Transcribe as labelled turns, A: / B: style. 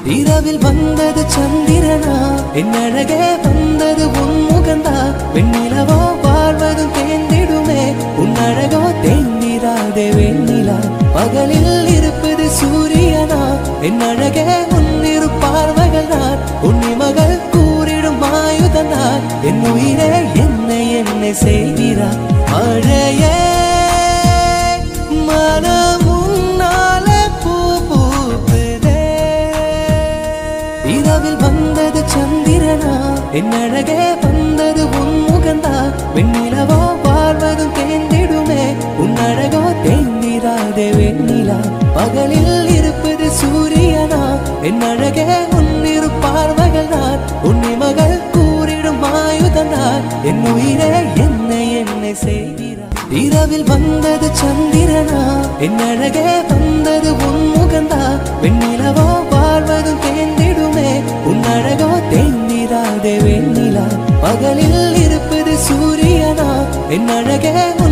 A: இரவில் வந்தது சந்திரனா என் அழகே வந்தது உன் முகந்தா வெண்ணிலவோ வாழ்வதும் தேர்ந்திடுமே உன் அழகோ தேர்ந்திராதே வெண்ணிலா பகலில் இருப்பது சூரியனா என் அழகே உன்னிரு பார்வைகள் நான் உன்னி மகள் கூறிடும் ஆயுதம் நான் என் உயிரே என்னை என்னை செய்கிறார் மழையே மனம் உன்னாலே பூ பூக்குதே இரவில் வந்தது சந்திரனா என் அழகே வந்தது உன் முகந்தா வெண்ணிலவோ வாழ்வதும் தேர்ந்திடுமே உன் அழகோ தேர்ந்திராதே வெண்ணிலா பகலில் இருப்பது சூரியனா என் அழகே உன்னிரு பார்வைகள் நான் உன்னி மகள் கூறிடும் ஆயுதம் நான் என் உயிரே என்னை என்னை செய்கிறார் இரவில் வந்தது சந்திரனா என் அழகே வந்தது உன் முகந்தா வெண்ணிலவோ வாழ்வதும் தேர்ந்திடுமே உன் அழகோ தேர்ந்திராதே வெண்ணிலா பகலில் இருப்பது சூரியனா என் அழகே